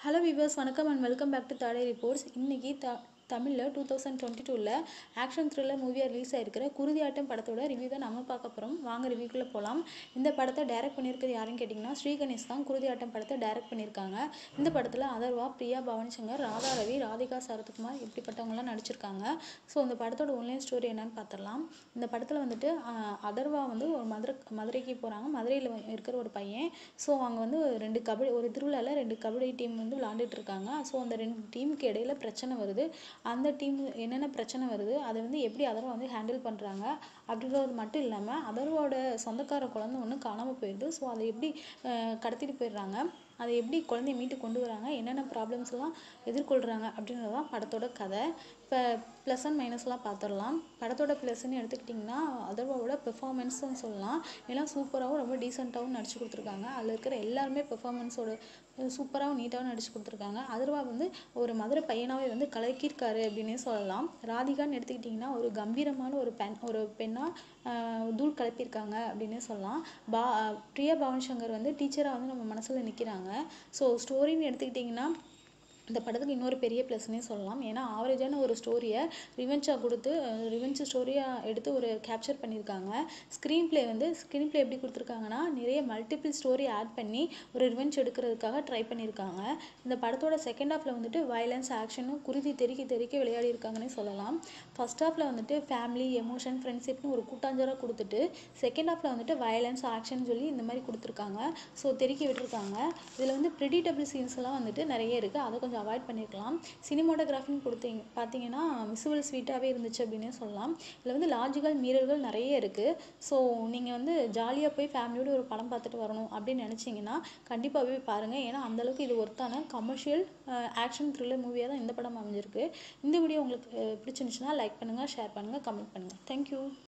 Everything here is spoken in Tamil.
ஹலோ விவர்ஸ் வணக்கம் அண்ட் வெல்கம் பேக் டு தாடை ரிப்போர்ட்ஸ் இன்றைக்கி த தமிழில் டூ தௌசண்ட் டுவெண்ட்டி டூவில் ஆக்ஷன் த்ரில்லர் மூவியாக ரிலீஸ் ஆயிருக்கிற குருதியாட்டம் படத்தோட ரிவ்யூ தான் நம்ம பார்க்க போகிறோம் வாங்க ரிவ்யூக்குள்ளே போகலாம் இந்த படத்தை டைரக்ட் பண்ணியிருக்கிறது யாருன்னு கேட்டிங்கன்னா ஸ்ரீ கணேஷ் தான் குருதியாட்டம் படத்தை டைரக்ட் பண்ணியிருக்காங்க இந்த படத்தில் அதர்வா பிரியா பவானி சங்கர் ராதா ரவி ராதிகா சரத்குமார் இப்படிப்பட்டவங்களாம் நடிச்சிருக்காங்க ஸோ இந்த படத்தோட ஒன்லைன் ஸ்டோரி என்னன்னு பார்த்துடலாம் இந்த படத்தில் வந்துட்டு ஆஹ், அதர்வா வந்து ஒரு மதுரை மதுரைக்கு போகிறாங்க மதுரையில் இருக்கிற ஒரு பையன் ஸோ அங்கே வந்து ரெண்டு கபடி ஒரு திருவிழாவில் ரெண்டு கபடி டீம் வந்து விளாண்டுட்டு இருக்காங்க ஸோ அந்த ரெண்டு டீமுக்கு இடையில பிரச்சனை வருது அந்த டீம் என்னென்ன பிரச்சனை வருது அதை வந்து எப்படி அதர்வா வந்து ஹேண்டில் பண்ணுறாங்க அப்படின்றது மட்டும் இல்லாமல் அதர்வாவோட சொந்தக்கார குழந்தை ஒன்று காணாமல் போயிடுது ஸோ அதை எப்படி ஆஹ், கடத்திட்டு போயிடுறாங்க அதை எப்படி குழந்தைய மீட்டு கொண்டு வராங்க என்னென்ன ப்ராப்ளம்ஸ் எல்லாம் எதிர்கொள்கிறாங்க அப்படின்றது தான் படத்தோட கதை இப்போ ப்ளஸ் அண்ட் மைனஸ்லாம் பார்த்துடலாம் படத்தோட ப்ளஸ்ன்னு எடுத்துக்கிட்டிங்கன்னா அதர்வாவோட பெர்ஃபார்மன்ஸ்னு சொல்லலாம் எல்லாம் சூப்பராகவும் ரொம்ப டீசெண்டாகவும் நடிச்சு கொடுத்துருக்காங்க அதில் இருக்கிற எல்லாருமே பெர்ஃபார்மன்ஸோட சூப்பராகவும் நீட்டாகவும் நடிச்சு கொடுத்துருக்காங்க அதர்வா வந்து ஒரு மதுரை பையனாவே வந்து கலக்கியிருக்காரு அப்படின்னே சொல்லலாம் ராதிகான்னு எடுத்துக்கிட்டிங்கன்னா ஒரு கம்பீரமான ஒரு பெண் ஒரு பெண்ணாக தூள் கலப்பியிருக்காங்க அப்படின்னே சொல்லலாம் பா பிரியா பவன் சங்கர் வந்து டீச்சராக வந்து நம்ம மனசில் நிற்கிறாங்க ஸோ ஸ்டோரின்னு எடுத்துக்கிட்டிங்கன்னா இந்த படத்துக்கு இன்னொரு பெரிய ப்ளஸ்னே சொல்லலாம் ஏன்னா ஆவரேஜான ஒரு ஸ்டோரியை ரிவெஞ்சாக கொடுத்து ரிவெஞ்ச் ஸ்டோரியாக எடுத்து ஒரு கேப்சர் பண்ணியிருக்காங்க ஸ்க்ரீன் ப்ளே வந்து ஸ்க்ரீன் ப்ளே எப்படி கொடுத்துருக்காங்கன்னா நிறைய மல்டிபிள் ஸ்டோரி ஆட் பண்ணி ஒரு ரிவெஞ்ச் எடுக்கிறதுக்காக ட்ரை பண்ணியிருக்காங்க இந்த படத்தோட செகண்ட் ஹாஃபில் வந்துட்டு வயலன்ஸ் ஆக்ஷனும் குருதி தெறிக்க தெறிக்க விளையாடி இருக்காங்கன்னே சொல்லலாம் ஃபர்ஸ்ட் ஹாஃபில் வந்துட்டு ஃபேமிலி எமோஷன் ஃப்ரெண்ட்ஷிப்னு ஒரு கூட்டாஞ்சோராக கொடுத்துட்டு செகண்ட் ஹாஃபில் வந்துட்டு வயலன்ஸ் ஆக்ஷன் சொல்லி இந்த மாதிரி கொடுத்துருக்காங்க ஸோ தெறிக்க விட்டுருக்காங்க இதில் வந்து ப்ரிடிட்டபிள் சீன்ஸ் எல்லாம் வந்துட்டு நிறைய இருக்குது அதை கொஞ்சம் அவாய்ட் பண்ணியிருக்கலாம் சினிமோட்டோகிராஃபின்னு கொடுத்தீங்க பார்த்தீங்கன்னா விசுவல் ஸ்வீட்டாகவே இருந்துச்சு அப்படின்னே சொல்லலாம் இதில் வந்து லாஜிக்கல் மீறல்கள் நிறைய இருக்குது ஸோ நீங்கள் வந்து ஜாலியாக போய் ஃபேமிலியோட ஒரு படம் பார்த்துட்டு வரணும் அப்படின்னு நினச்சிங்கன்னா கண்டிப்பாக போய் பாருங்கள் ஏன்னா அந்தளவுக்கு இது ஒர்த்தான கமர்ஷியல் ஆக்ஷன் த்ரில்லர் மூவியாக தான் இந்த படம் அமைஞ்சிருக்கு இந்த வீடியோ உங்களுக்கு அஹ், பிடிச்சிருந்துச்சுன்னா லைக் பண்ணுங்கள் ஷேர் பண்ணுங்கள் கமெண்ட் பண்ணுங்கள் தேங்க்யூ